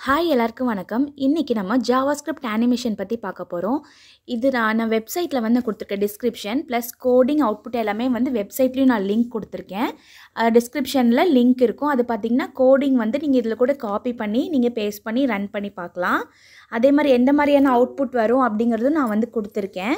hi எல்லாருக்கும் வணக்கம் இன்றைக்கி நம்ம ஜாவாஸ்கிரிப்ட் அனிமேஷன் பற்றி பார்க்க போகிறோம் இது நான் நான் வெப்சைட்டில் வந்து கொடுத்துருக்கேன் டிஸ்கிரிப்ஷன் ப்ளஸ் கோடிங் அவுட்புட் எல்லாமே வந்து வெப்சைட்லேயும் நான் லிங்க் கொடுத்துருக்கேன் டிஸ்கிரிப்ஷனில் லிங்க் இருக்கும் அது பார்த்திங்கன்னா கோடிங் வந்து நீங்கள் இதில் கூட காப்பி பண்ணி நீங்கள் பேஸ்ட் பண்ணி ரன் பண்ணி பார்க்கலாம் அதே மாதிரி எந்த மாதிரியான அவுட்புட் வரும் அப்படிங்கிறதும் நான் வந்து கொடுத்துருக்கேன்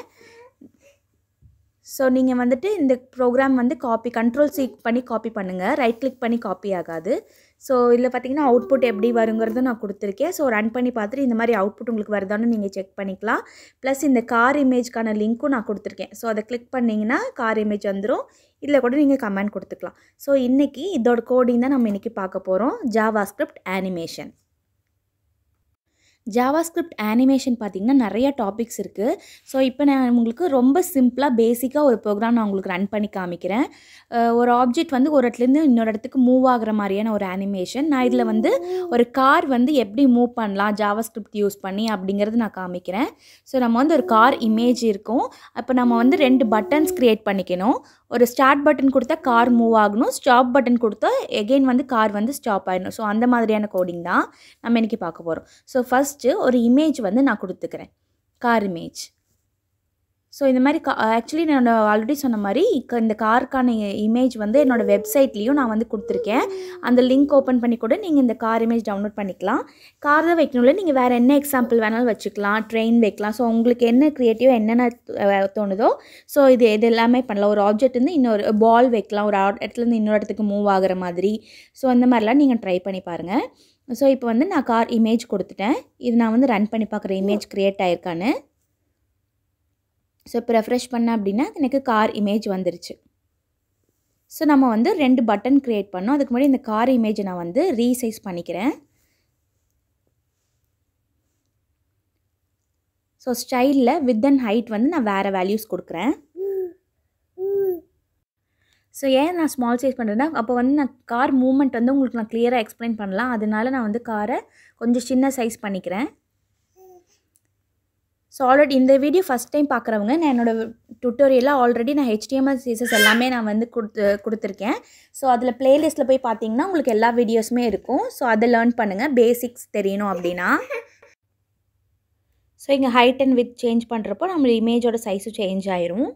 ஸோ நீங்கள் வந்துட்டு இந்த ப்ரோக்ராம் வந்து காப்பி கண்ட்ரோல் சீக் பண்ணி காப்பி பண்ணுங்கள் ரைட் கிளிக் பண்ணி காப்பி ஆகாது ஸோ இதில் பார்த்தீங்கன்னா அவுட்புட் எப்படி வருங்கிறது நான் கொடுத்துருக்கேன் ஸோ ரன் பண்ணி பார்த்துட்டு இந்த மாதிரி அவுட்புட் உங்களுக்கு வருதான்னு நீங்கள் செக் பண்ணிக்கலாம் ப்ளஸ் இந்த கார் இமேஜ்க்கான லிங்க்கும் நான் கொடுத்துருக்கேன் ஸோ அதை கிளிக் பண்ணிங்கன்னா கார் இமேஜ் வந்துடும் இதில் கூட நீங்கள் கமெண்ட் கொடுத்துக்கலாம் ஸோ இன்றைக்கி இதோட கோடிங் தான் நம்ம இன்றைக்கி பார்க்க போகிறோம் ஜாவாஸ்கிரிப்ட் அனிமேஷன் ஜாவாஸ்கிரிப்ட் அனிமேஷன் பார்த்திங்கன்னா நிறைய டாபிக்ஸ் இருக்குது ஸோ இப்போ நான் உங்களுக்கு ரொம்ப சிம்பிளாக பேசிக்காக ஒரு ப்ரோக்ராம் நான் உங்களுக்கு ரன் பண்ணி காமிக்கிறேன் ஒரு ஆப்ஜெக்ட் வந்து ஒரு இடத்துலேருந்து இன்னொரு இடத்துக்கு மூவ் ஆகிற மாதிரியான ஒரு அனிமேஷன் நான் இதில் வந்து ஒரு கார் வந்து எப்படி மூவ் பண்ணலாம் ஜாவாஸ்கிரிப்ட் யூஸ் பண்ணி அப்படிங்கிறது நான் காமிக்கிறேன் ஸோ நம்ம வந்து ஒரு கார் இமேஜ் இருக்கும் அப்போ நம்ம வந்து ரெண்டு பட்டன்ஸ் க்ரியேட் பண்ணிக்கணும் ஒரு ஸ்டார்ட் பட்டன் கொடுத்தா கார் மூவ் ஆகணும் ஸ்டாப் பட்டன் கொடுத்தா எகெயின் வந்து கார் வந்து ஸ்டாப் ஆகிடணும் ஸோ அந்த மாதிரியான கோடிங் தான் நம்ம இன்றைக்கி பார்க்க போகிறோம் ஸோ ஃபஸ்ட்டு ஒரு இமேஜ் வந்து நான் கொடுத்துக்கிறேன் கார் இமேஜ் ஸோ இந்த மாதிரி கா ஆக்சுவலி நான் ஆல்ரெடி சொன்ன மாதிரி இந்த காருக்கான இமேஜ் வந்து என்னோடய வெப்சைட்லேயும் நான் வந்து கொடுத்துருக்கேன் அந்த லிங்க் ஓப்பன் பண்ணி கூட நீங்கள் இந்த கார் இமேஜ் டவுன்லோட் பண்ணிக்கலாம் கார் தான் வைக்கணும்ல நீங்கள் வேறு என்ன எக்ஸாம்பிள் வேணாலும் வச்சுக்கலாம் ட்ரெயின் வைக்கலாம் ஸோ உங்களுக்கு என்ன க்ரியேட்டிவாக என்னென்ன தோணுதோ ஸோ இது இது எல்லாமே பண்ணலாம் ஒரு ஆப்ஜெக்ட் வந்து இன்னொரு பால் வைக்கலாம் ஒரு இடத்துலேருந்து இன்னொரு இடத்துக்கு மூவ் ஆகிற மாதிரி ஸோ அந்த மாதிரிலாம் நீங்கள் ட்ரை பண்ணி பாருங்கள் ஸோ இப்போ வந்து நான் கார் இமேஜ் கொடுத்துட்டேன் இது நான் வந்து ரன் பண்ணி பார்க்குற இமேஜ் க்ரியேட் ஆயிருக்கான்னு ஸோ இப்போ ரெஃப்ரெஷ் பண்ணேன் அப்படின்னா எனக்கு கார் இமேஜ் வந்துருச்சு ஸோ நம்ம வந்து ரெண்டு பட்டன் க்ரியேட் பண்ணோம் அதுக்கு முன்னாடி இந்த கார் இமேஜை நான் வந்து ரீசைஸ் பண்ணிக்கிறேன் ஸோ ஸ்டைலில் வித் அண்ட் ஹைட் வந்து நான் வேறு வேல்யூஸ் கொடுக்குறேன் ஸோ ஏன் நான் ஸ்மால் சைஸ் பண்ணுறேன்னா அப்போ வந்து நான் கார் மூமெண்ட் வந்து உங்களுக்கு நான் கிளியராக எக்ஸ்பிளைன் பண்ணலாம் அதனால நான் வந்து காரை கொஞ்சம் சின்ன சைஸ் பண்ணிக்கிறேன் ஸோ ஆல்ரெடி இந்த வீடியோ ஃபஸ்ட் டைம் பார்க்குறவங்க நான் என்னோடய டுட்டோரியலாக ஆல்ரெடி நான் ஹெச்டிஎம்எல் சீசஸ் எல்லாமே நான் வந்து கொடுத்து கொடுத்துருக்கேன் ஸோ அதில் ப்ளேலிஸ்ட்டில் போய் பார்த்தீங்கன்னா உங்களுக்கு எல்லா வீடியோஸுமே இருக்கும் ஸோ அதை லேர்ன் பண்ணுங்கள் பேசிக்ஸ் தெரியணும் அப்படின்னா ஸோ இங்கே ஹைட் அண்ட் வித் சேஞ்ச் பண்ணுறப்போ நம்ம இமேஜோட சைஸும் சேஞ்ச் ஆயிரும்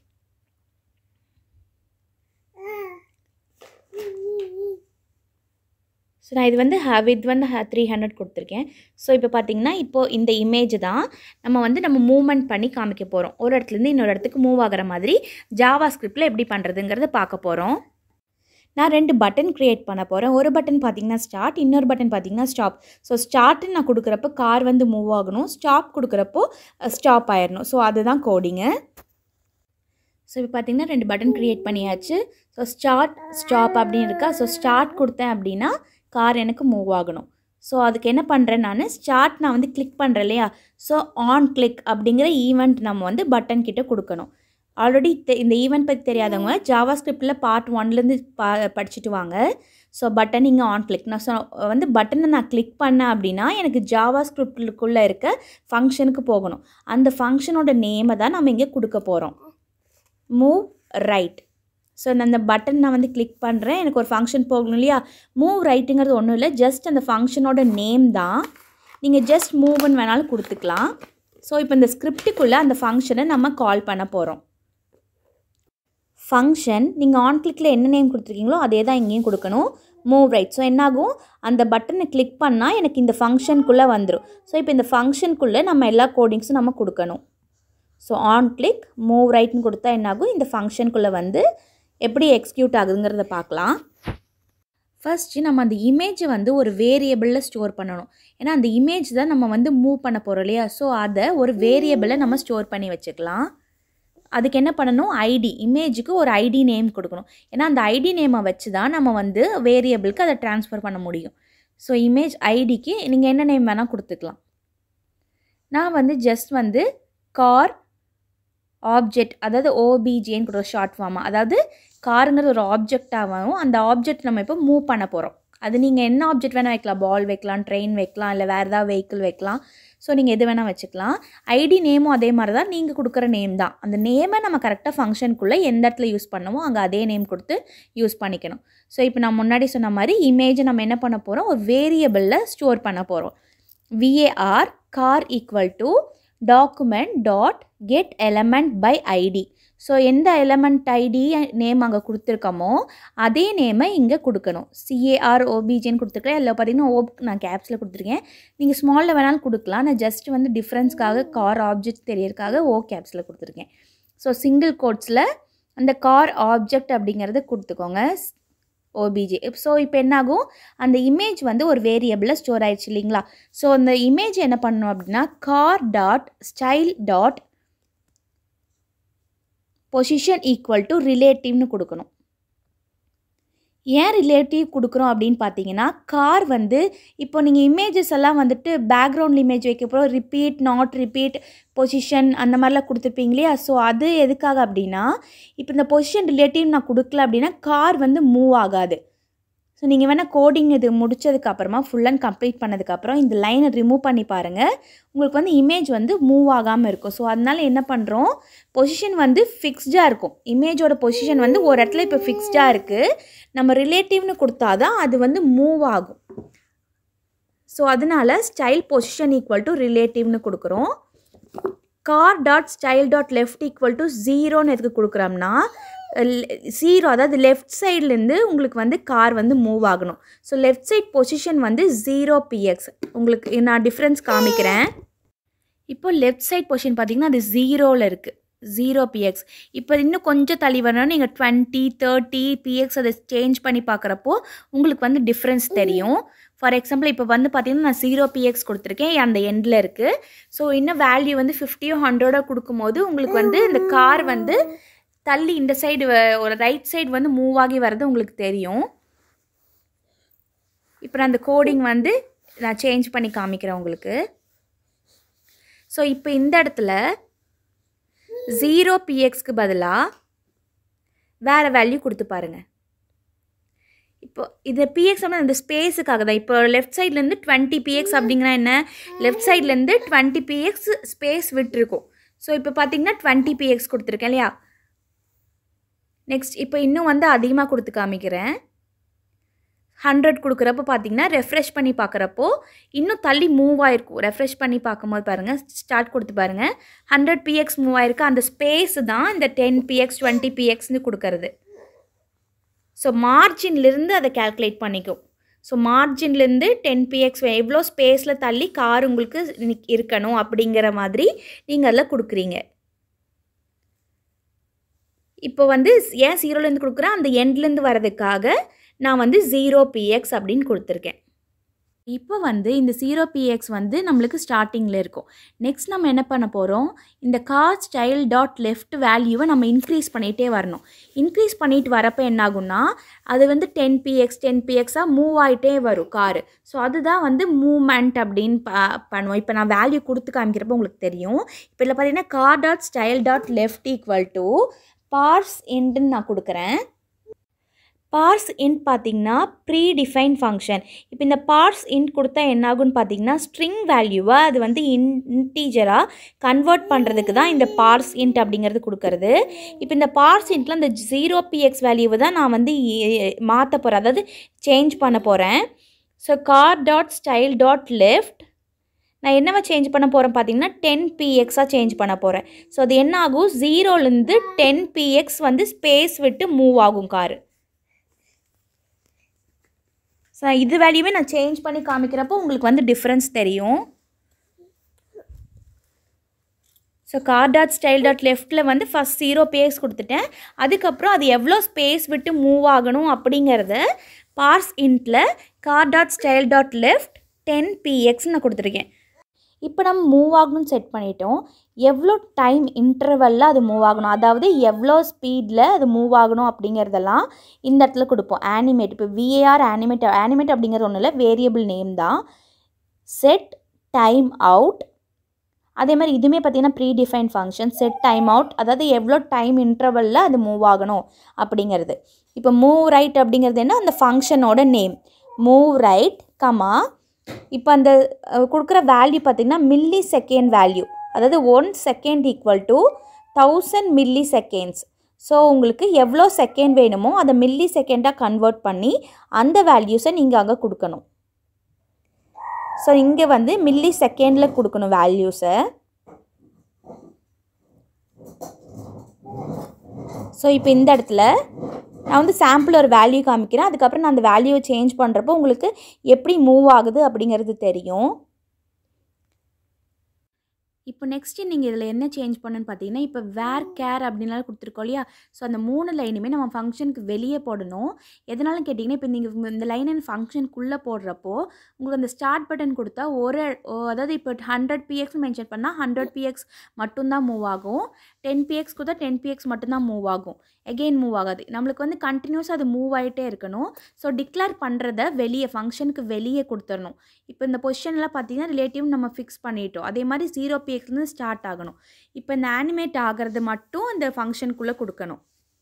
ஸோ நான் இது வந்து வித் வந்து த்ரீ ஹண்ட்ரட் கொடுத்துருக்கேன் ஸோ இப்போ பார்த்தீங்கன்னா இப்போது இந்த இமேஜ் தான் நம்ம வந்து நம்ம மூவ்மெண்ட் பண்ணி காமிக்க போகிறோம் ஒரு இடத்துலேருந்து இன்னொரு இடத்துக்கு மூவ் ஆகிற மாதிரி ஜாவா ஸ்கிரிப்டில் எப்படி பண்ணுறதுங்கிறத பார்க்க போகிறோம் நான் ரெண்டு பட்டன் க்ரியேட் பண்ண போகிறேன் ஒரு பட்டன் பார்த்தீங்கன்னா ஸ்டார்ட் இன்னொரு பட்டன் பார்த்தீங்கன்னா ஸ்டாப் ஸோ ஸ்டார்ட்னு நான் கொடுக்குறப்போ கார் வந்து மூவ் ஆகணும் ஸ்டாப் கொடுக்குறப்போ ஸ்டாப் ஆயிடணும் ஸோ அதுதான் கோடிங்கு ஸோ இப்போ பார்த்தீங்கன்னா ரெண்டு பட்டன் க்ரியேட் பண்ணியாச்சு ஸோ ஸ்டார்ட் ஸ்டாப் அப்படின்னு இருக்கா ஸோ ஸ்டார்ட் கொடுத்தேன் அப்படின்னா கார் எனக்கு மூவ் ஆகணும் ஸோ அதுக்கு என்ன பண்ணுறேன் நான் ஸ்டார்ட் நான் வந்து கிளிக் பண்ணுறேன் இல்லையா ஸோ ஆன் கிளிக் அப்படிங்கிற ஈவெண்ட் நம்ம வந்து பட்டன் கிட்ட கொடுக்கணும் ஆல்ரெடி இந்த ஈவெண்ட் பற்றி தெரியாதவங்க ஜாவா ஸ்கிரிப்டில் பார்ட் ஒன்லேருந்து பா படிச்சுட்டு வாங்க ஸோ பட்டன் இங்கே ஆன் கிளிக் நான் ஸோ வந்து பட்டனை நான் கிளிக் பண்ணேன் அப்படின்னா எனக்கு ஜாவா ஸ்கிரிப்டுக்குள்ளே இருக்க ஃபங்க்ஷனுக்கு போகணும் அந்த ஃபங்க்ஷனோட நேமை தான் நம்ம இங்கே கொடுக்க போகிறோம் மூவ் ரைட் ஸோ நான் அந்த பட்டன் நான் வந்து கிளிக் பண்ணுறேன் எனக்கு ஒரு ஃபங்க்ஷன் போகணும் இல்லையா மூவ் ரைட்டுங்கிறது ஒன்றும் இல்லை ஜஸ்ட் அந்த ஃபங்க்ஷனோட நேம் தான் நீங்கள் ஜஸ்ட் மூவ்னு வேணாலும் கொடுத்துக்கலாம் ஸோ இப்போ இந்த ஸ்கிரிப்டுக்குள்ளே அந்த ஃபங்க்ஷனை நம்ம கால் பண்ண போகிறோம் ஃபங்க்ஷன் நீங்கள் ஆன் கிளிக்கில் என்ன நேம் கொடுத்துருக்கீங்களோ அதே தான் இங்கேயும் கொடுக்கணும் மூவ் ரைட் ஸோ என்னாகும் அந்த பட்டனை கிளிக் பண்ணால் எனக்கு இந்த ஃபங்க்ஷனுக்குள்ளே வந்துடும் ஸோ இப்போ இந்த ஃபங்க்ஷனுக்குள்ளே நம்ம எல்லா கோடிங்ஸும் நம்ம கொடுக்கணும் ஸோ ஆன் கிளிக் மூவ் ரைட்னு கொடுத்தா என்னாகும் இந்த ஃபங்க்ஷனுக்குள்ளே வந்து எப்படி எக்ஸிக்யூட் ஆகுதுங்கிறத பார்க்கலாம் ஃபஸ்ட்டு நம்ம அந்த இமேஜை வந்து ஒரு வேரியபிளில் ஸ்டோர் பண்ணணும் ஏன்னா அந்த இமேஜ் தான் நம்ம வந்து மூவ் பண்ண போகிறோம் இல்லையா ஸோ அதை ஒரு வேரியபிளில் நம்ம ஸ்டோர் பண்ணி வச்சுக்கலாம் அதுக்கு என்ன பண்ணணும் ஐடி இமேஜுக்கு ஒரு ஐடி நேம் கொடுக்கணும் ஏன்னா அந்த ஐடி நேமை வச்சு தான் நம்ம வந்து வேரியபிளுக்கு அதை ட்ரான்ஸ்ஃபர் பண்ண முடியும் ஸோ இமேஜ் ஐடிக்கு நீங்கள் என்ன நேம் வேணால் கொடுத்துக்கலாம் நான் வந்து ஜஸ்ட் வந்து கார் ஆப்ஜெக்ட் அதாவது ஓபிஜின்னு கூட ஷார்ட் ஃபார்மாக அதாவது காருங்கிறது ஒரு ஆப்ஜெக்டாகவும் அந்த ஆப்ஜெக்ட் நம்ம இப்போ மூவ் பண்ண போகிறோம் அது நீங்கள் என்ன ஆப்ஜெக்ட் வேணால் வைக்கலாம் பால் வைக்கலாம் ட்ரெயின் வைக்கலாம் இல்லை வேறு ஏதாவது வெஹிக்கிள் வைக்கலாம் ஸோ நீங்கள் எது வேணால் வச்சுக்கலாம் ஐடி நேமும் அதே மாதிரி தான் நீங்கள் கொடுக்குற நேம் தான் அந்த நேமை நம்ம கரெக்டாக ஃபங்க்ஷனுக்குள்ளே எந்த இடத்துல யூஸ் பண்ணுமோ அங்கே அதே நேம் கொடுத்து யூஸ் பண்ணிக்கணும் ஸோ இப்போ நான் முன்னாடி சொன்ன மாதிரி இமேஜை நம்ம என்ன பண்ண போகிறோம் ஒரு வேரியபிளில் ஸ்டோர் பண்ண போகிறோம் VAR car equal to document dot get element by ID so எந்த எலமெண்ட் ஐடி நேம் அங்கே கொடுத்துருக்கோமோ அதே நேமை இங்கே கொடுக்கணும் சிஏஆர் ஓபிஜின்னு கொடுத்துருக்கேன் இல்லை பார்த்தீங்கன்னா ஓ நான் கேப்ஸில் கொடுத்துருக்கேன் நீங்கள் ஸ்மாலில் வேணாலும் கொடுக்கலாம் நான் ஜஸ்ட் வந்து டிஃப்ரென்ஸ்க்காக கார் ஆப்ஜெக்ட் தெரியறதுக்காக ஓ கேப்ஸில் கொடுத்துருக்கேன் ஸோ சிங்கிள் கோட்ஸில் அந்த கார் ஆப்ஜெக்ட் அப்படிங்கிறத கொடுத்துக்கோங்க ஓபிஜி ஸோ இப்போ என்னாகும் அந்த இமேஜ் வந்து ஒரு வேரியபிளில் ஸ்டோர் ஆயிடுச்சு இல்லைங்களா ஸோ அந்த இமேஜ் என்ன பண்ணணும் அப்படின்னா car dot style dot position equal to ரிலேட்டிவ்னு கொடுக்கணும் ஏன் ரிலேட்டிவ் கொடுக்குறோம் அப்படின்னு பார்த்தீங்கன்னா கார் வந்து இப்போ நீங்கள் இமேஜஸ் எல்லாம் வந்துட்டு பேக்ரவுண்ட் இமேஜ் வைக்க போகிறோம் ரிப்பீட் நாட் ரிப்பீட் பொசிஷன் அந்த மாதிரிலாம் கொடுத்துருப்பீங்க இல்லையா ஸோ அது எதுக்காக அப்படின்னா இப்போ இந்த பொசிஷன் ரிலேட்டிவ் நான் கொடுக்கல அப்படின்னா கார் வந்து மூவ் ஆகாது ஸோ நீங்கள் வேணால் கோடிங் இது முடிச்சதுக்கப்புறமா ஃபுல் அண்ட் கம்ப்ளீட் பண்ணதுக்கப்புறம் இந்த லைனை ரிமூவ் பண்ணி பாருங்கள் உங்களுக்கு வந்து இமேஜ் வந்து மூவ் ஆகாமல் இருக்கும் ஸோ அதனால என்ன பண்ணுறோம் பொசிஷன் வந்து ஃபிக்ஸ்டாக இருக்கும் இமேஜோட பொசிஷன் வந்து ஒரு இடத்துல இப்போ ஃபிக்ஸ்டாக இருக்குது நம்ம ரிலேட்டிவ்னு கொடுத்தா தான் அது வந்து மூவ் ஆகும் ஸோ அதனால ஸ்டைல் பொசிஷன் ஈக்குவல் டு ரிலேட்டிவ்னு கொடுக்குறோம் car dot style dot left equal to ஜீரோன்னு எதுக்கு கொடுக்குறோம்னா ஜீரோ அதாவது லெஃப்ட் சைட்லேருந்து உங்களுக்கு வந்து கார் வந்து மூவ் ஆகணும் ஸோ லெஃப்ட் சைட் பொசிஷன் வந்து ஜீரோ பிஎக்ஸ் உங்களுக்கு நான் டிஃப்ரென்ஸ் காமிக்கிறேன் இப்போ லெஃப்ட் சைட் பொசிஷன் பார்த்தீங்கன்னா அது ஜீரோவில் இருக்குது ஜீரோ பிஎக்ஸ் இப்போ இன்னும் கொஞ்சம் தள்ளி வரணும் நீங்கள் டுவெண்ட்டி தேர்ட்டி பிஎக்ஸ் அதை சேஞ்ச் பண்ணி பார்க்குறப்போ உங்களுக்கு வந்து டிஃப்ரென்ஸ் தெரியும் ஃபார் எக்ஸாம்பிள் இப்போ வந்து பார்த்தீங்கன்னா நான் ஜீரோ பிஎக்ஸ் கொடுத்துருக்கேன் அந்த எண்டில் இருக்குது ஸோ இன்னும் வேல்யூ வந்து ஃபிஃப்டியோ ஹண்ட்ரடோ கொடுக்கும்போது உங்களுக்கு வந்து இந்த கார் வந்து தள்ளி இந்த சைடு ஒரு ரைட் சைடு வந்து மூவ் ஆகி வர்றது உங்களுக்கு தெரியும் இப்போ நான் அந்த கோடிங் வந்து நான் சேஞ்ச் பண்ணி காமிக்கிறேன் உங்களுக்கு ஸோ இப்போ இந்த இடத்துல ஜீரோ பிஎக்ஸ்க்கு பதிலாக வேறு வேல்யூ கொடுத்து பாருங்கள் இப்போ இது பிஎக்ஸ் அப்படின்னா இந்த ஸ்பேஸுக்காக தான் இப்போ லெஃப்ட் சைட்லேருந்து டுவெண்ட்டி பிஎக்ஸ் அப்படிங்கிற என்ன லெஃப்ட் சைட்லேருந்து டுவெண்ட்டி பிஎக்ஸ் ஸ்பேஸ் விட்டுருக்கும் ஸோ இப்போ பார்த்தீங்கன்னா டுவெண்ட்டி பிஎக்ஸ் கொடுத்துருக்கேன் இல்லையா நெக்ஸ்ட் இப்போ இன்னும் வந்து அதிகமாக கொடுத்து காமிக்கிறேன் ஹண்ட்ரட் கொடுக்குறப்போ பார்த்தீங்கன்னா ரெஃப்ரெஷ் பண்ணி பார்க்குறப்போ இன்னும் தள்ளி மூவ் ஆயிருக்கும் ரெஃப்ரெஷ் பண்ணி பார்க்கும்போது பாருங்கள் ஸ்டார்ட் கொடுத்து பாருங்கள் ஹண்ட்ரட் பிஎக்ஸ் மூவ் ஆயிருக்கு அந்த ஸ்பேஸ் தான் இந்த டென் பிஎக்ஸ் டுவெண்ட்டி பிஎக்ஸ்னு கொடுக்கறது ஸோ மார்ஜின்லேருந்து அதை கேல்குலேட் பண்ணிக்கும் ஸோ மார்ஜின்லேருந்து டென் பிஎக்ஸ் எவ்வளோ ஸ்பேஸில் தள்ளி கார் உங்களுக்கு இருக்கணும் அப்படிங்கிற மாதிரி நீங்கள் அதில் கொடுக்குறீங்க இப்போ வந்து ஏன் ஜீரோலேருந்து கொடுக்குறேன் அந்த எண்ட்லேருந்து வரதுக்காக நான் வந்து ஜீரோ பிஎக்ஸ் அப்படின்னு கொடுத்துருக்கேன் இப்போ வந்து இந்த ஜீரோ பிஎக்ஸ் வந்து நம்மளுக்கு ஸ்டார்டிங்கில் இருக்கும் நெக்ஸ்ட் நம்ம என்ன பண்ண போகிறோம் இந்த கார் ஸ்டைல் டாட் லெஃப்ட் வேல்யூவை நம்ம இன்க்ரீஸ் பண்ணிகிட்டே வரணும் இன்க்ரீஸ் பண்ணிட்டு வரப்போ என்னாகும்னா அது வந்து டென் பிஎக்ஸ் டென் பிஎக்ஸாக மூவ் ஆகிட்டே வரும் காரு ஸோ அதுதான் வந்து மூமெண்ட் அப்படின்னு ப பண்ணுவோம் இப்போ நான் வேல்யூ கொடுத்து காமிக்கிறப்போ உங்களுக்கு தெரியும் இப்போ இதில் பார்த்தீங்கன்னா car dot style dot left equal to parse இன்ட்டுன்னு நான் கொடுக்குறேன் பார்ஸ் இன்ட் பார்த்தீங்கன்னா ப்ரீ டிஃபைன் ஃபங்க்ஷன் இப்போ இந்த பார்ஸ் இன்ட் கொடுத்தா என்னாகும்னு பார்த்தீங்கன்னா ஸ்ட்ரிங் வேல்யூவை அது வந்து இன் இன்டீஜராக கன்வெர்ட் பண்ணுறதுக்கு தான் இந்த பார்ஸ் இன்ட் அப்படிங்கிறது கொடுக்கறது இப்போ இந்த பார்ஸ் இன்ட்டில் இந்த ஜீரோ பிஎக்ஸ் வேல்யூவை தான் நான் வந்து மாற்ற போகிறேன் அதாவது சேஞ்ச் பண்ண போகிறேன் so car dot style dot left நான் என்னவா சேஞ்ச் பண்ண போகிறேன் பார்த்தீங்கன்னா டென் பிஎக்ஸாக சேஞ்ச் பண்ண போகிறேன் ஸோ அது என்ன ஆகும் ஜீரோலேருந்து டென் பிஎக்ஸ் வந்து ஸ்பேஸ் விட்டு மூவ் ஆகும் காரு ஸோ இது வேல்யூவே நான் சேஞ்ச் பண்ணி காமிக்கிறப்போ உங்களுக்கு வந்து டிஃப்ரென்ஸ் தெரியும் so car dot style dot லெஃப்ட்டில் வந்து ஃபஸ்ட் ஜீரோ பேஸ் கொடுத்துட்டேன் அதுக்கப்புறம் அது எவ்வளோ ஸ்பேஸ் விட்டு மூவ் ஆகணும் அப்படிங்கிறத பார்ஸ் இன்ட்டில் car dot style dot left ten px நான் கொடுத்துருக்கேன் இப்போ நம்ம மூவ் ஆகணும்னு செட் பண்ணிட்டோம் எவ்வளோ டைம் இன்டர்வலில் அது மூவ் ஆகணும் அதாவது எவ்வளோ ஸ்பீடில் அது மூவ் ஆகணும் அப்படிங்கிறதெல்லாம் இந்த இடத்துல கொடுப்போம் ஆனிமேட் இப்போ விஏஆர் ஆனிமேட் ஆனிமேட் அப்படிங்கிறது ஒன்றும் இல்லை வேரியபிள் நேம் தான் செட் டைம் அவுட் அதே மாதிரி இதுவுமே பார்த்தீங்கன்னா predefine function set time out அதாவது எவ்வளோ டைம் இன்டர்வலில் அது மூவ் ஆகணும் அப்படிங்கிறது இப்போ மூவ் ரைட் அப்படிங்கிறது என்ன அந்த ஃபங்க்ஷனோட நேம் மூவ் ரைட் கமா இப்போ அந்த அஹ், கொடுக்குற வேல்யூ பார்த்திங்கன்னா மில்லி செகண்ட் வேல்யூ அதாவது one second equal to thousand milliseconds so உங்களுக்கு எவ்வளோ செகண்ட் வேணுமோ அதை மில்லி செகண்டாக கன்வெர்ட் பண்ணி அந்த வேல்யூஸை நீங்கள் அங்கே கொடுக்கணும் ஸோ இங்கே வந்து மில்லி செகண்டில் கொடுக்கணும் வேல்யூஸை ஸோ இப்போ இந்த இடத்துல நான் வந்து சாம்பிள் ஒரு வேல்யூ காமிக்கிறேன் அதுக்கப்புறம் நான் அந்த வேல்யூவை சேஞ்ச் பண்ணுறப்போ உங்களுக்கு எப்படி மூவ் ஆகுது அப்படிங்கிறது தெரியும் இப்போ நெக்ஸ்ட்டு நீங்கள் இதில் என்ன சேஞ்ச் பண்ணுன்னு பார்த்தீங்கன்னா இப்போ வேர் கேர் அப்படின்னாலும் கொடுத்துருக்கோம் இல்லையா ஸோ அந்த மூணு லைனுமே நம்ம ஃபங்க்ஷனுக்கு வெளியே போடணும் எதனாலும் கேட்டிங்கன்னா இப்போ நீங்கள் இந்த லைன் அண்ட் ஃபங்க்ஷனுக்குள்ளே போடுறப்போ உங்களுக்கு அந்த ஸ்டார்ட் பட்டன் கொடுத்தா ஒரு ஓ, அதாவது இப்போ ஹண்ட்ரட் பிஎக்ஸ் மென்ஷன் பண்ணால் ஹண்ட்ரட் பிஎக்ஸ் மட்டும்தான் மூவ் ஆகும் டென் பிஎக்ஸ் கொடுத்தா டென் பிஎக்ஸ் மட்டும்தான் மூவ் ஆகும் எகெயின் மூவ் ஆகாது நம்மளுக்கு வந்து கண்டினியூஸாக அது மூவ் ஆகிட்டே இருக்கணும் ஸோ டிக்ளேர் பண்ணுறத வெளியே ஃபங்க்ஷனுக்கு வெளியே கொடுத்துடணும் இப்போ இந்த பொசிஷன்லாம் பார்த்தீங்கன்னா ரிலேட்டிவ் நம்ம ஃபிக்ஸ் பண்ணிட்டோம் அதே மாதிரி ஜீரோ பிஎக்ஸ்லேருந்து ஸ்டார்ட் ஆகணும் இப்போ இந்த ஆனிமேட் ஆகிறது மட்டும் இந்த ஃபங்க்ஷனுக்குள்ளே கொடுக்கணும்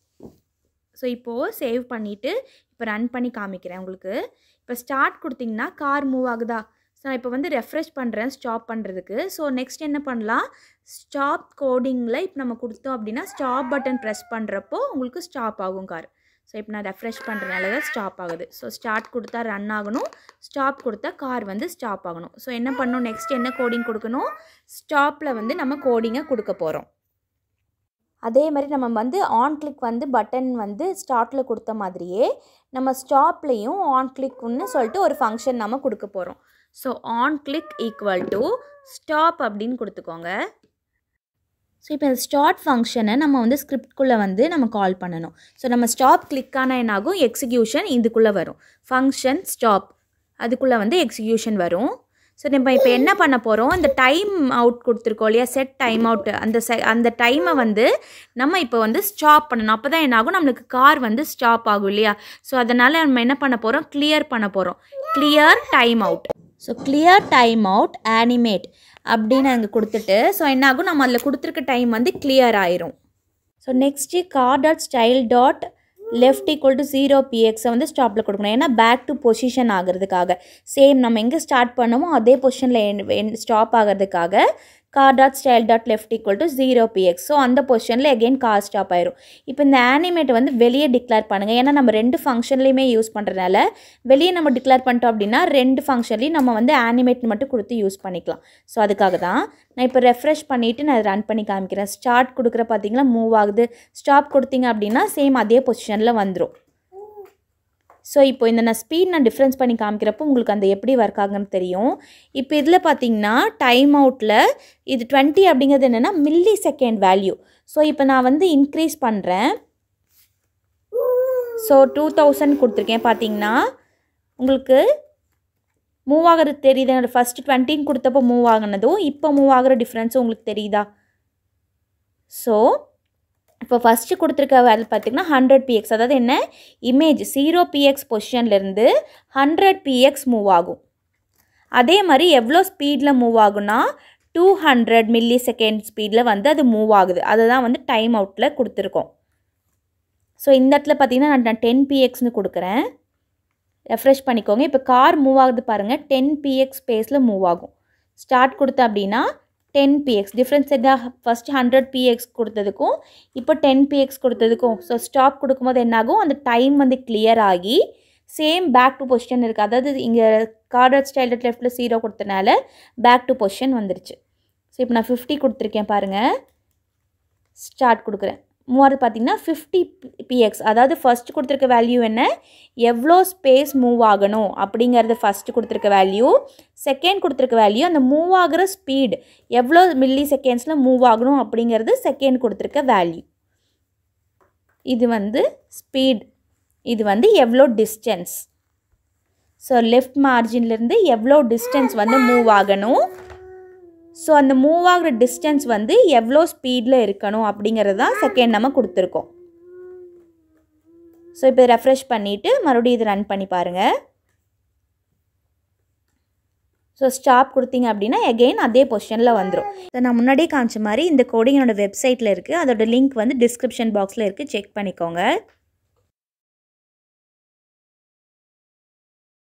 ஸோ இப்போது சேவ் பண்ணிவிட்டு இப்போ ரன் பண்ணி காமிக்கிறேன் உங்களுக்கு இப்போ ஸ்டார்ட் கொடுத்தீங்கன்னா கார் மூவ் ஆகுதா ஸோ நான் இப்போ வந்து ரெஃப்ரெஷ் பண்ணுறேன் ஸ்டாப் பண்ணுறதுக்கு ஸோ நெக்ஸ்ட் என்ன பண்ணலாம் ஸ்டாப் கோடிங்கில் இப்போ நம்ம கொடுத்தோம் அப்படின்னா ஸ்டாப் பட்டன் ப்ரெஸ் பண்ணுறப்போ உங்களுக்கு ஸ்டாப் ஆகும் கார் ஸோ இப்போ நான் ரெஃப்ரெஷ் பண்ணுறதுனால தான் ஸ்டாப் ஆகுது ஸோ ஸ்டார்ட் கொடுத்தா ரன் ஆகணும் ஸ்டாப் கொடுத்தா கார் வந்து ஸ்டாப் ஆகணும் ஸோ என்ன பண்ணணும் நெக்ஸ்ட் என்ன கோடிங் கொடுக்கணும் ஸ்டாப்பில் வந்து நம்ம கோடிங்கை கொடுக்க போகிறோம் அதே மாதிரி நம்ம வந்து ஆன் கிளிக் வந்து பட்டன் வந்து ஸ்டார்ட்டில் கொடுத்த மாதிரியே நம்ம ஸ்டாப்லேயும் ஆன் கிளிக்னு சொல்லிட்டு ஒரு ஃபங்க்ஷன் நம்ம கொடுக்க போகிறோம் so on click equal to stop அப்படின்னு கொடுத்துக்கோங்க ஸோ இப்போ இந்த ஸ்டார்ட் ஃபங்க்ஷனை நம்ம வந்து ஸ்கிரிப்ட்குள்ளே வந்து நம்ம கால் பண்ணணும் ஸோ நம்ம ஸ்டாப் கிளிக் ஆனால் என்னாகும் எக்ஸிக்யூஷன் இதுக்குள்ளே வரும் ஃபங்க்ஷன் ஸ்டாப் அதுக்குள்ளே வந்து எக்ஸிக்யூஷன் வரும் ஸோ நம்ம இப்போ என்ன பண்ண போகிறோம் இந்த டைம் அவுட் கொடுத்துருக்கோம் இல்லையா செட் டைம் அவுட் அந்த செ அந்த டைமை வந்து நம்ம இப்போ வந்து ஸ்டாப் பண்ணணும் அப்போ தான் என்னாகும் நம்மளுக்கு கார் வந்து ஸ்டாப் ஆகும் இல்லையா ஸோ அதனால் நம்ம என்ன பண்ண போகிறோம் கிளியர் பண்ண போகிறோம் clear time out so clear time out animate அப்படின்னு அங்கே கொடுத்துட்டு ஸோ என்னாகும் நம்ம அதில் கொடுத்துருக்க டைம் வந்து கிளியர் ஆயிரும் so next car dot style dot left equal to zero பிஎக்ஸை வந்து ஸ்டாப்பில் கொடுக்கணும் ஏன்னா பேக் டு பொசிஷன் ஆகிறதுக்காக சேம் நம்ம எங்கே ஸ்டார்ட் பண்ணமோ அதே பொசிஷனில் ஸ்டாப் ஆகிறதுக்காக car dot style dot left equal to zero px so அந்த பொசிஷனில் எகெயின் கார் ஸ்டாப் ஆயிரும் இப்போ இந்த ஆனிமேட் வந்து வெளியே டிக்ளேர் பண்ணுங்கள் ஏன்னா நம்ம ரெண்டு ஃபங்க்ஷன்லேயுமே யூஸ் பண்ணுறதுனால வெளியே நம்ம டிக்ளேர் பண்ணிட்டோம் அப்படின்னா ரெண்டு ஃபங்க்ஷன்லேயும் நம்ம வந்து ஆனிமேட் மட்டும் கொடுத்து யூஸ் பண்ணிக்கலாம் ஸோ அதுக்காக தான் நான் இப்போ ரெஃப்ரெஷ் பண்ணிவிட்டு நான் ரன் பண்ணி காமிக்கிறேன் ஸ்டார்ட் கொடுக்குற பார்த்தீங்களா மூவ் ஆகுது ஸ்டாப் கொடுத்தீங்க அப்படின்னா சேம் அதே பொசிஷனில் வந்துடும் ஸோ இப்போ இந்த நான் ஸ்பீட் நான் டிஃப்ரென்ஸ் பண்ணி காமிக்கிறப்போ உங்களுக்கு அந்த எப்படி ஒர்க் ஆகுன்னு தெரியும் இப்போ இதில் பார்த்தீங்கன்னா டைம் அவுட்டில் இது டுவெண்ட்டி அப்படிங்கிறது என்னென்னா மில்லி செகண்ட் வேல்யூ ஸோ இப்போ நான் வந்து இன்க்ரீஸ் பண்ணுறேன் ஸோ டூ தௌசண்ட் கொடுத்துருக்கேன் பார்த்தீங்கன்னா உங்களுக்கு மூவ் ஆகிறது தெரியுது ஃபஸ்ட்டு டுவெண்ட்டின்னு கொடுத்தப்போ மூவ் ஆகினதும் இப்போ மூவ் ஆகிற டிஃப்ரென்ஸும் உங்களுக்கு தெரியுதா ஸோ இப்போ ஃபஸ்ட்டு கொடுத்துருக்க வேல்யூ பார்த்திங்கன்னா ஹண்ட்ரட் பிஎக்ஸ் அதாவது என்ன இமேஜ் ஜீரோ பிஎக்ஸ் பொசிஷன்லேருந்து ஹண்ட்ரட் பிஎக்ஸ் மூவ் ஆகும் அதே மாதிரி எவ்வளோ ஸ்பீடில் மூவ் ஆகும்னா டூ ஹண்ட்ரட் மில்லி செகண்ட் ஸ்பீடில் வந்து அது மூவ் ஆகுது அதை தான் வந்து டைம் அவுட்டில் கொடுத்துருக்கோம் ஸோ இந்த இடத்துல பார்த்தீங்கன்னா நான் நான் டென் பிஎக்ஸ்னு கொடுக்குறேன் ரெஃப்ரெஷ் பண்ணிக்கோங்க இப்போ கார் மூவ் ஆகுது பாருங்கள் டென் பிஎக்ஸ் ஸ்பேஸில் மூவ் ஆகும் ஸ்டார்ட் கொடுத்தேன் அப்படின்னா டென் பிஎக்ஸ் டிஃப்ரென்ஸ் என்ன ஃபஸ்ட்டு ஹண்ட்ரட் பிஎக்ஸ் கொடுத்ததுக்கும் இப்போ டென் பிஎக்ஸ் கொடுத்ததுக்கும் ஸோ ஸ்டாப் கொடுக்கும்போது என்னாகும் அந்த டைம் வந்து கிளியர் ஆகி சேம் பேக் டு பொசிஷன் இருக்குது அதாவது இங்கே கார்டர் ஸ்டைல் லெஃப்ட்டில் ஜீரோ கொடுத்தனால பேக் டு பொசிஷன் வந்துருச்சு ஸோ இப்போ நான் ஃபிஃப்டி கொடுத்துருக்கேன் பாருங்கள் ஸ்டார்ட் கொடுக்குறேன் மூவாவது பார்த்தீங்கன்னா ஃபிஃப்டி பிஎக்ஸ் அதாவது ஃபஸ்ட்டு கொடுத்துருக்க வேல்யூ என்ன எவ்வளோ ஸ்பேஸ் மூவ் ஆகணும் அப்படிங்கிறது ஃபஸ்ட்டு கொடுத்துருக்க வேல்யூ செகண்ட் கொடுத்துருக்க வேல்யூ அந்த மூவ் ஆகிற ஸ்பீடு எவ்வளோ மில்லி செகண்ட்ஸில் மூவ் ஆகணும் அப்படிங்கிறது செகண்ட் கொடுத்துருக்க வேல்யூ இது வந்து ஸ்பீட் இது வந்து எவ்வளோ டிஸ்டன்ஸ் ஸோ லெஃப்ட் மார்ஜின்லேருந்து எவ்வளோ டிஸ்டன்ஸ் வந்து மூவ் ஆகணும் ஸோ அந்த மூவ் ஆகிற டிஸ்டன்ஸ் வந்து எவ்வளோ ஸ்பீடில் இருக்கணும் அப்படிங்கிறது தான் செகண்ட் நம்ம கொடுத்துருக்கோம் ஸோ இப்போ ரெஃப்ரெஷ் பண்ணிவிட்டு மறுபடியும் இது ரன் பண்ணி பாருங்கள் ஸோ ஸ்டாப் கொடுத்தீங்க அப்படின்னா எகெயின் அதே பொசிஷனில் வந்துடும் ஸோ நான் முன்னாடியே காமிச்ச மாதிரி இந்த கோடிங் என்னோடய வெப்சைட்டில் இருக்குது அதோட லிங்க் வந்து டிஸ்கிரிப்ஷன் பாக்ஸில் இருக்குது செக் பண்ணிக்கோங்க